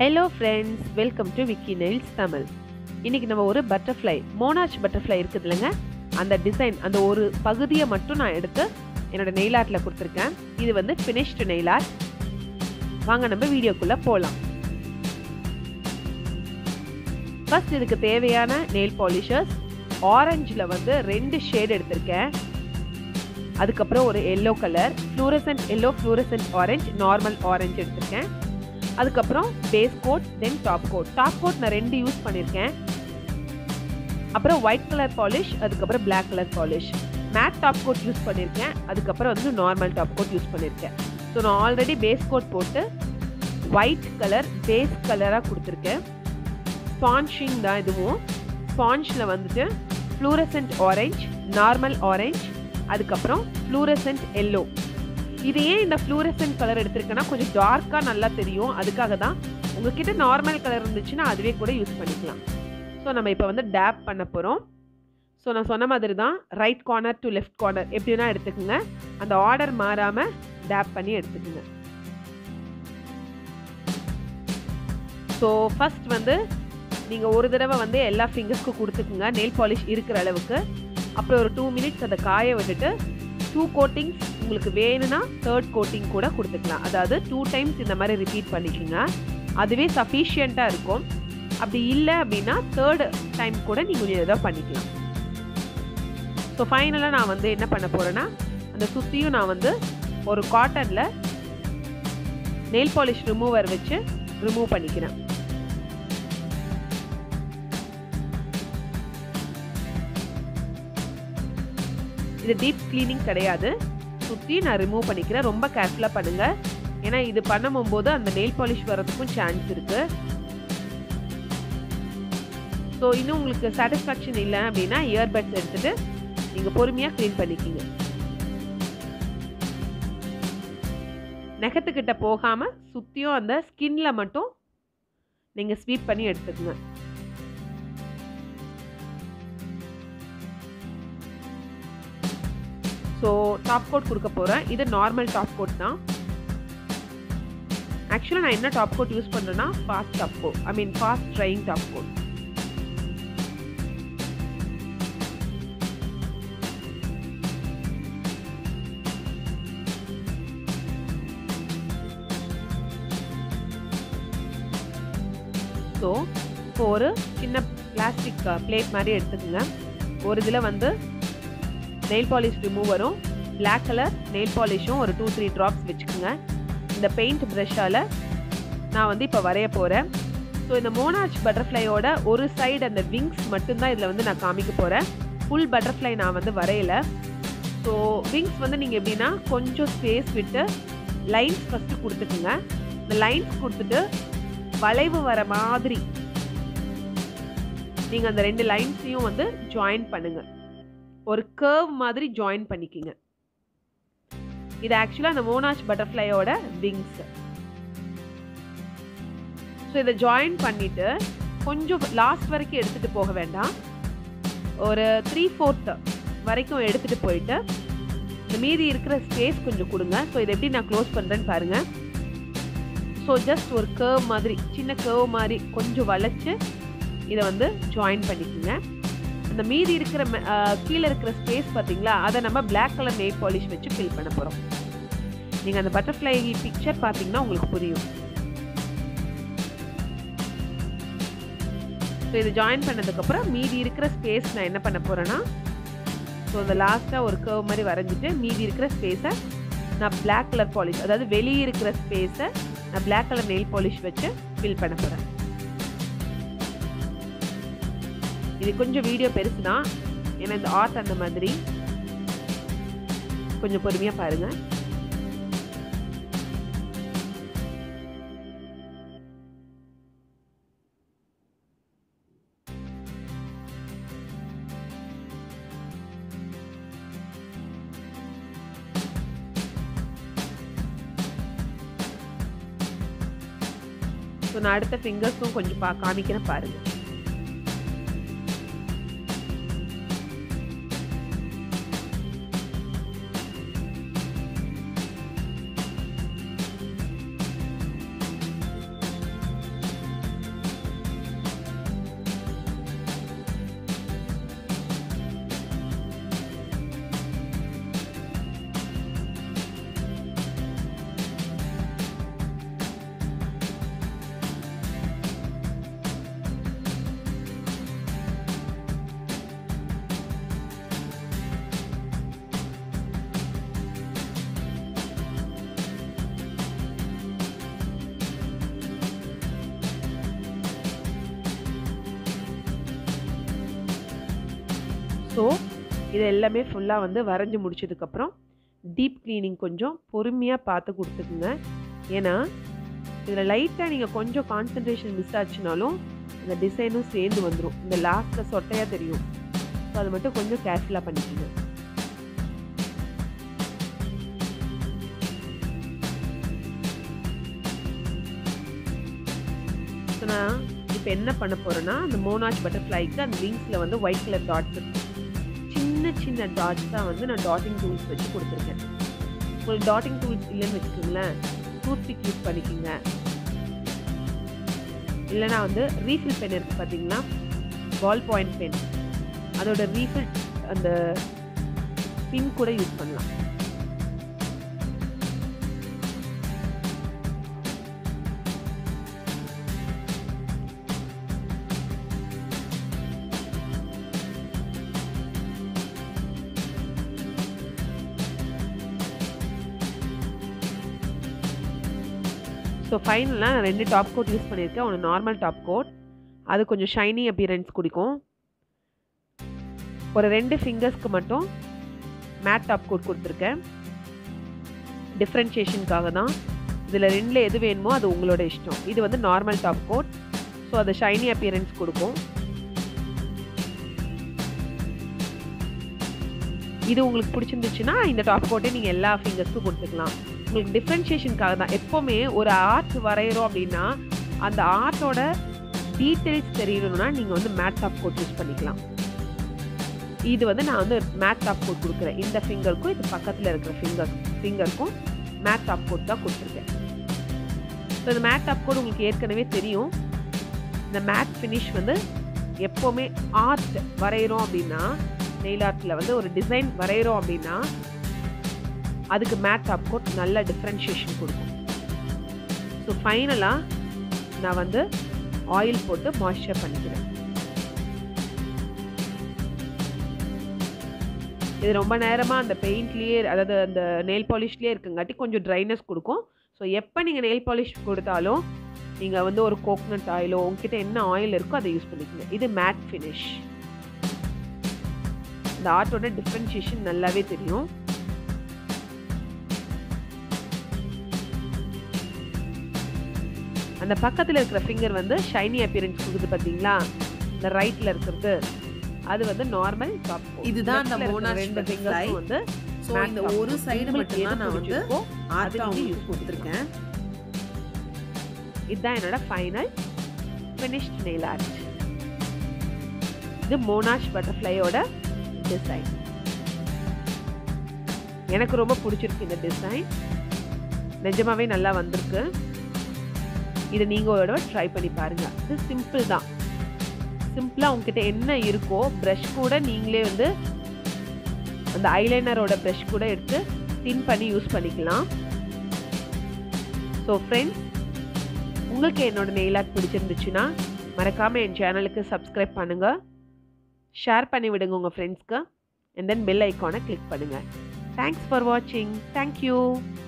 Hello friends welcome to Vicky nails Tamil இன்னைக்கு நம்ம ஒரு பட்டர்ஃப்ளை மோனாச் பட்டர்ஃப்ளை இருக்குது இல்லைங்க அந்த டிசைன் அந்த ஒரு பகுதியை மட்டும் நான் எடுத்து என்னோட நெயில் ஆர்ட்டில் கொடுத்துருக்கேன் இது வந்து ஃபினிஷ்டு நெயில் ஆர்ட் வாங்க நம்ம வீடியோக்குள்ளே போகலாம் ஃபர்ஸ்ட் இதுக்கு தேவையான நெயில் பாலிஷர்ஸ் ஆரஞ்சில் வந்து ரெண்டு ஷேட் எடுத்திருக்கேன் அதுக்கப்புறம் ஒரு yellow colour fluorescent yellow fluorescent orange normal orange எடுத்திருக்கேன் அதுக்கப்புறம் base coat then top coat top coat நான் ரெண்டு யூஸ் பண்ணியிருக்கேன் அப்புறம் ஒயிட் கலர் பாலிஷ் அதுக்கப்புறம் black colour polish matte top coat use பண்ணியிருக்கேன் அதுக்கப்புறம் வந்து நார்மல் டாப் கோட் யூஸ் பண்ணியிருக்கேன் ஸோ நான் ஆல்ரெடி பேஸ் கோட் போட்டு ஒயிட் கலர் பேஸ் கலராக கொடுத்துருக்கேன் ஸ்பான்ஷிங் தான் இதுவும் ஸ்பான்ஷில் வந்துட்டு ஃப்ளூரசன்ட் ஆரஞ்ச் நார்மல் ஆரஞ்ச் அதுக்கப்புறம் ஃப்ளூரசன்ட் எல்லோ இது ஏன் இந்த ஃப்ளூரசன்ட் கலர் எடுத்திருக்கேன்னா கொஞ்சம் டார்க்காக நல்லா தெரியும் அதுக்காக தான் உங்ககிட்ட நார்மல் கலர் இருந்துச்சுன்னா அதுவே கூட யூஸ் பண்ணிக்கலாம் ஸோ நம்ம இப்போ வந்து டேப் பண்ண போகிறோம் ஸோ நான் சொன்ன மாதிரி தான் right corner to left corner எப்படின்னா எடுத்துக்கோங்க அந்த ஆர்டர் மாறாமல் டேப் பண்ணி எடுத்துக்கோங்க ஸோ ஃபஸ்ட் வந்து நீங்கள் ஒரு தடவை வந்து எல்லா ஃபிங்கர்ஸ்க்கும் கொடுத்துக்குங்க நெயில் பாலிஷ் இருக்கிற அளவுக்கு அப்புறம் ஒரு டூ மினிட்ஸ் அதை காய விட்டுட்டு டூ கோட்டிங்ஸ் உங்களுக்கு வேணும்னா தேர்ட் கோட்டிங் கூட கொடுத்துக்கலாம் அதாவது டூ டைம்ஸ் இந்த மாதிரி ரிப்பீட் பண்ணிக்கோங்க அதுவே சஃபிஷியண்ட்டாக இருக்கும் அப்படி இல்லை அப்படின்னா தேர்ட் டைம் கூட நீங்கள் இதை பண்ணிக்கலாம் ஸோ ஃபைனலாக நான் வந்து என்ன பண்ண போகிறேன்னா அந்த சுற்றியும் நான் வந்து ஒரு காட்டனில் நெயில் பாலிஷ் ரிமூவர் வச்சு ரிமூவ் பண்ணிக்கிறேன் இது டீப் க்ளீனிங் கிடையாது சுற்றி நான் ரிமூவ் பண்ணிக்கிறேன் ரொம்ப கேர்ஃபுல்லாக பண்ணுங்கள் ஏன்னா இது பண்ணும்போது அந்த நெயில் பாலிஷ் வர்றதுக்கும் சான்ஸ் இருக்குது ஸோ இன்னும் உங்களுக்கு சாட்டிஸ்ஃபேக்ஷன் இல்லை அப்படின்னா இயர்பட்ஸ் எடுத்துகிட்டு நீங்கள் பொறுமையாக க்ளீன் பண்ணிக்கிங்க நெகத்துக்கிட்ட போகாமல் சுற்றியும் அந்த ஸ்கின்ல மட்டும் நீங்கள் ஸ்வீப் பண்ணி எடுத்துக்கோங்க ஸோ டாப் கோட் கொடுக்க போகிறேன் இது நார்மல் டாப் கோட் தான் ஆக்சுவலாக நான் என்ன டாப் கோட் யூஸ் பண்ணுறேன்னா fast top coat I mean fast drying top coat so இப்போ ஒரு சின்ன பிளாஸ்டிக் பிளேட் மாதிரி எடுத்துக்கோங்க ஒரு இதில் வந்து நெயில் பாலிஷ் ரிமூவரும் பிளாக் கலர் நெயில் பாலிஷும் ஒரு டூ த்ரீ ட்ராப்ஸ் வச்சுக்கோங்க இந்த பெயிண்ட் ப்ரஷ்ஷால் நான் வந்து இப்போ வரைய போகிறேன் ஸோ இந்த மோனாச் பட்டர்ஃப்ளையோட ஒரு சைடு அந்த விங்ஸ் மட்டும்தான் இதில் வந்து நான் காமிக்க போகிறேன் ஃபுல் பட்டர்ஃப்ளை நான் வந்து வரையலை ஸோ விங்ஸ் வந்து நீங்கள் எப்படின்னா கொஞ்சம் ஸ்பேஸ் விட்டு லைன்ஸ் ஃபஸ்ட்டு கொடுத்துக்குங்க இந்த லைன்ஸ் கொடுத்துட்டு வளைவு வர மாதிரி நீங்கள் அந்த ரெண்டு லைன்ஸையும் வந்து ஜாயின் பண்ணுங்கள் ஒரு கர்வ் மாதிரி ஜாயின் பண்ணிக்கிங்க இது ஆக்சுவலாக அந்த மோனாச் பட்டர்ஃப்ளையோட விங்ஸ் ஸோ இதை ஜாயின் பண்ணிவிட்டு கொஞ்சம் லாஸ்ட் வரைக்கும் எடுத்துகிட்டு போக வேண்டாம் ஒரு த்ரீ ஃபோர்த் வரைக்கும் எடுத்துகிட்டு போயிட்டு இந்த மீதி இருக்கிற ஸ்பேஸ் கொஞ்சம் கொடுங்க ஸோ இதை எப்படி நான் க்ளோஸ் பண்ணுறேன்னு பாருங்கள் ஸோ ஜஸ்ட் ஒரு கர்வ் மாதிரி சின்ன கர்வ் மாதிரி கொஞ்சம் வளைச்சு இதை வந்து ஜாயின் பண்ணிக்கோங்க அந்த மீதி இருக்கிற கீழே இருக்கிற ஸ்பேஸ் பார்த்தீங்களா அதை நம்ம பிளாக் கலர் நெயில் பாலிஷ் வச்சு ஃபில் பண்ண போகிறோம் நீங்கள் அந்த பட்டர்ஃப்ளை பிக்சர் பார்த்தீங்கன்னா உங்களுக்கு புரியும் ஸோ இது ஜாயின் பண்ணதுக்கப்புறம் மீதி இருக்கிற ஸ்பேஸ் நான் என்ன பண்ண போகிறேன்னா ஸோ இந்த லாஸ்ட்டாக ஒரு கர்வ் மாதிரி வரைஞ்சிட்டு மீதி இருக்கிற ஸ்பேஸை நான் பிளாக் கலர் பாலிஷ் அதாவது வெளியே இருக்கிற ஸ்பேஸை நான் பிளாக் கலர் நெயில் பாலிஷ் வச்சு ஃபில் பண்ண போகிறேன் இது கொஞ்சம் வீடியோ பெருசு தான் ஏன்னா இந்த ஆர்ட் அந்த மாதிரி கொஞ்சம் பொறுமையாக பாருங்கள் ஸோ நான் அடுத்த ஃபிங்கர்ஸும் கொஞ்சம் பா காமிக்கிறேன் பாருங்கள் ஸோ இது எல்லாமே ஃபுல்லாக வந்து வரைஞ்சி முடிச்சதுக்கப்புறம் டீப் க்ளீனிங் கொஞ்சம் பொறுமையாக பார்த்து கொடுத்துக்குங்க ஏன்னா இதில் லைட்டாக நீங்கள் கொஞ்சம் கான்சன்ட்ரேஷன் மிஸ் ஆச்சுனாலும் இந்த டிசைனும் சேர்ந்து வந்துடும் இந்த லாஸ்ட்டில் சொட்டையாக தெரியும் ஸோ அது மட்டும் கொஞ்சம் கேர்ஃபுல்லாக பண்ணிக்கோங்க ஸோ நான் இப்போ என்ன பண்ண போகிறேன்னா அந்த மோனாஜ் பட்டர்ஃப்ளைக்கு அந்த விங்ஸில் வந்து ஒயிட் கலர் டாட்ஸ் இருக்கும் சின்ன சின்ன டாட்ஸ் தான் வந்து நான் டாட்டிங் டூல்ஸ் வச்சு கொடுத்துருக்கேன் உங்களுக்கு டாட்டிங் டூல்ஸ் இல்லைன்னு வச்சுக்கோங்களேன் டூத்பிக் யூஸ் பண்ணிக்கோங்க இல்லைனா வந்து ரீஃபில் பென் இருக்குது பார்த்தீங்களா பால் பாயிண்ட் பென் அதோட ரீஃபில் அந்த பின் கூட யூஸ் பண்ணலாம் ஸோ ஃபைனலாக நான் ரெண்டு டாப் கோட் யூஸ் பண்ணியிருக்கேன் ஒன்று நார்மல் டாப் கோட் அது கொஞ்சம் ஷைனி அப்பியரன்ஸ் கொடுக்கும் ஒரு ரெண்டு ஃபிங்கர்ஸ்க்கு மட்டும் மேட் டாப் கோட் கொடுத்துருக்கேன் டிஃப்ரென்ஷியேஷனுக்காக தான் இதில் ரெண்டில் எது வேணுமோ அது உங்களோட இஷ்டம் இது வந்து நார்மல் டாப் கோட் ஸோ அது ஷைனி அப்பியரன்ஸ் கொடுக்கும் இது உங்களுக்கு பிடிச்சிருந்துச்சுன்னா இந்த டாப் கோட்டே நீங்கள் எல்லா ஃபிங்கர்ஸ்க்கும் கொடுத்துக்கலாம் உங்களுக்கு டிஃப்ரென்ஷியேஷனுக்காக தான் எப்போவுமே ஒரு ஆர்ட் வரைகிறோம் அப்படின்னா அந்த ஆர்ட்டோட டீட்டெயில்ஸ் தெரியணும்னா நீங்கள் வந்து மேட் டாப் கோட் யூஸ் பண்ணிக்கலாம் இது வந்து நான் வந்து மேட் டாப் கோட் கொடுக்குறேன் இந்த ஃபிங்கருக்கும் இது பக்கத்தில் இருக்கிற ஃபிங்கர் ஃபிங்கருக்கும் மேட் டாப் கோட் தான் கொடுத்துருக்கேன் ஸோ இந்த மேட் டாப் கோட் உங்களுக்கு ஏற்கனவே தெரியும் இந்த மேட் ஃபினிஷ் வந்து எப்போவுமே ஆர்ட் வரைகிறோம் அப்படின்னா நெயில் ஆர்ட்டில் வந்து ஒரு டிசைன் வரைகிறோம் அப்படின்னா அதுக்கு மேட் டாப் கோட் நல்ல டிஃப்ரென்ஷியேஷன் கொடுக்கும் ஸோ ஃபைனலாக நான் வந்து ஆயில் போட்டு மாய்ஸ்சர் பண்ணிக்கிறேன் இது ரொம்ப நேரமாக அந்த பெயிண்ட்லேயே அதாவது அந்த நெயில் பாலிஷ்லேயே இருக்குங்காட்டி கொஞ்சம் ட்ரைனஸ் கொடுக்கும் ஸோ எப்போ நீங்கள் நெயில் பாலிஷ் கொடுத்தாலும் நீங்கள் வந்து ஒரு கோகனட் ஆயிலோ உங்ககிட்ட என்ன ஆயில் இருக்கோ அதை யூஸ் பண்ணிக்கங்க இது மேட் ஃபினிஷ் இந்த ஆர்ட்டோட டிஃப்ரென்ஷியேஷன் நல்லாவே தெரியும் அந்த பக்கத்தில் இருக்கிற ஃபிங்கர் வந்து ஷைனி அப்பியரன்ஸ் கொடுக்குது பார்த்தீங்களா இந்த ரைட்டில் இருக்கிறது அது வந்து நார்மல் டாப் இதுதான் அந்த மோனாஷ் ரெண்டு butterfly. ஃபிங்கர்ஸும் வந்து ஸோ இந்த ஒரு சைடு மட்டும் தான் நான் வந்து அது ஆர்ட் நீங்க அவங்க use கொடுத்துருக்கேன் இதுதான் என்னோட ஃபைனல் ஃபினிஷ்ட் நெயில் ஆர்ட் இது மோனாஷ் பட்டர்ஃப்ளையோட டிசைன் எனக்கு ரொம்ப பிடிச்சிருக்கு இந்த டிசைன் நிஜமாவே நல்லா வந்திருக்கு இதை நீங்கள் ஒரு தடவை ட்ரை பண்ணி பாருங்க இது சிம்பிள் தான் சிம்பிளாக உங்ககிட்ட என்ன இருக்கோ ப்ரஷ் கூட நீங்களே வந்து அந்த ஐலைனரோட ப்ரஷ் கூட எடுத்து டின் பண்ணி யூஸ் பண்ணிக்கலாம் ஸோ ஃப்ரெண்ட்ஸ் உங்களுக்கு என்னோட நெயில் ஆர்ட் பிடிச்சிருந்துச்சுன்னா மறக்காமல் என் சேனலுக்கு சப்ஸ்கிரைப் பண்ணுங்கள் ஷேர் பண்ணி விடுங்க உங்கள் ஃப்ரெண்ட்ஸ்க்கு அண்ட் தென் பெல் ஐக்கானை கிளிக் பண்ணுங்கள் தேங்க்ஸ் ஃபார் வாட்சிங் தேங்க்யூ